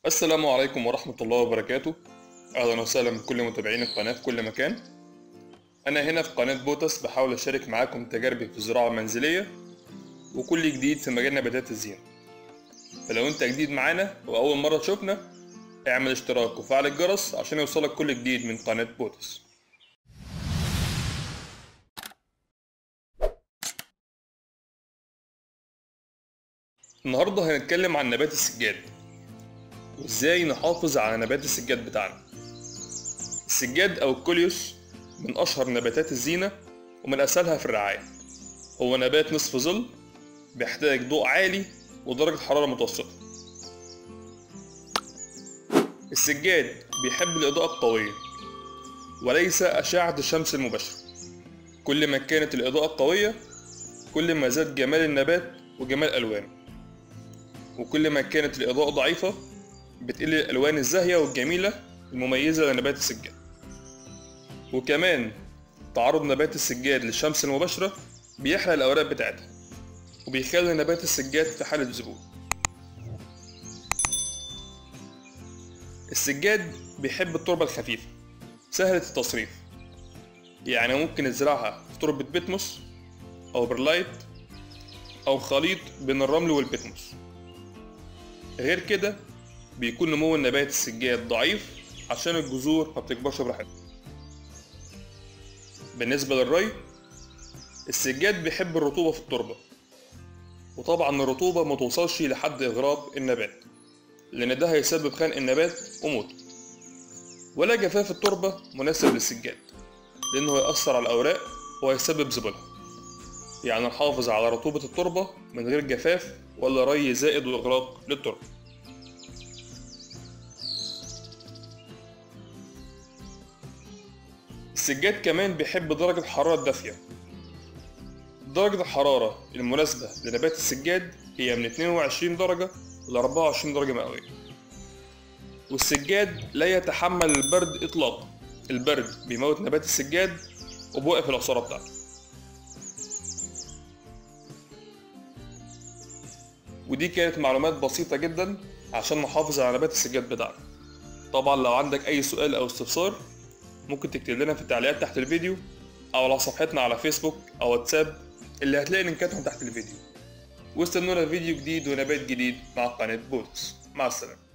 السلام عليكم ورحمة الله وبركاته أهلا وسهلا بكل متابعين القناة في كل مكان أنا هنا في قناة بوتس بحاول أشارك معاكم تجاربي في الزراعة المنزلية وكل جديد في مجال نباتات الزينة فلو أنت جديد معانا وأول مرة تشوفنا اعمل اشتراك وفعل الجرس عشان يوصلك كل جديد من قناة بوتس النهاردة هنتكلم عن نبات السجاد وازاي نحافظ على نبات السجاد بتاعنا السجاد او الكوليوس من اشهر نباتات الزينة ومن اسهلها في الرعاية هو نبات نصف ظل بيحتاج ضوء عالي ودرجة حرارة متوسطة السجاد بيحب الإضاءة القوية وليس أشعة الشمس المباشرة كل ما كانت الإضاءة قوية كل ما زاد جمال النبات وجمال ألوانه وكل ما كانت الإضاءة ضعيفة بتقل الألوان الزاهية والجميلة المميزة لنبات السجاد وكمان تعرض نبات السجاد للشمس المباشرة بيحرق الأوراق بتاعتها وبيخلي نبات السجاد في حالة ذبول السجاد بيحب التربة الخفيفة سهلة التصريف يعني ممكن نزرعها في تربة بيتموس أو برلايت أو خليط بين الرمل والبيتموس غير كده بيكون نمو النبات السجاد ضعيف عشان الجذور ما بتكبرش براحتها بالنسبة للري السجاد بيحب الرطوبة في التربة وطبعا الرطوبة ما توصلش لحد إغراق النبات لأن ده هيسبب خنق النبات وموته ولا جفاف التربة مناسب للسجاد لأنه هيأثر على الأوراق وهيسبب ذبولها يعني نحافظ على رطوبة التربة من غير جفاف ولا ري زائد وإغراق للتربة السجاد كمان بيحب درجة الحرارة الدافية درجة الحرارة المناسبة لنبات السجاد هي من 22 درجة ل 24 درجة مئوية والسجاد لا يتحمل البرد إطلاقا البرد بيموت نبات السجاد وبوقف العصارة بتاعته ودي كانت معلومات بسيطة جدا عشان نحافظ على نبات السجاد بتاعنا طبعا لو عندك أي سؤال أو استفسار ممكن تكتب لنا في التعليقات تحت الفيديو أو على صفحتنا على فيسبوك أو واتساب اللي هتلاقي لينكاتهم تحت الفيديو واستنونا فيديو جديد ونبات جديد مع قناة بوتس مع السلامة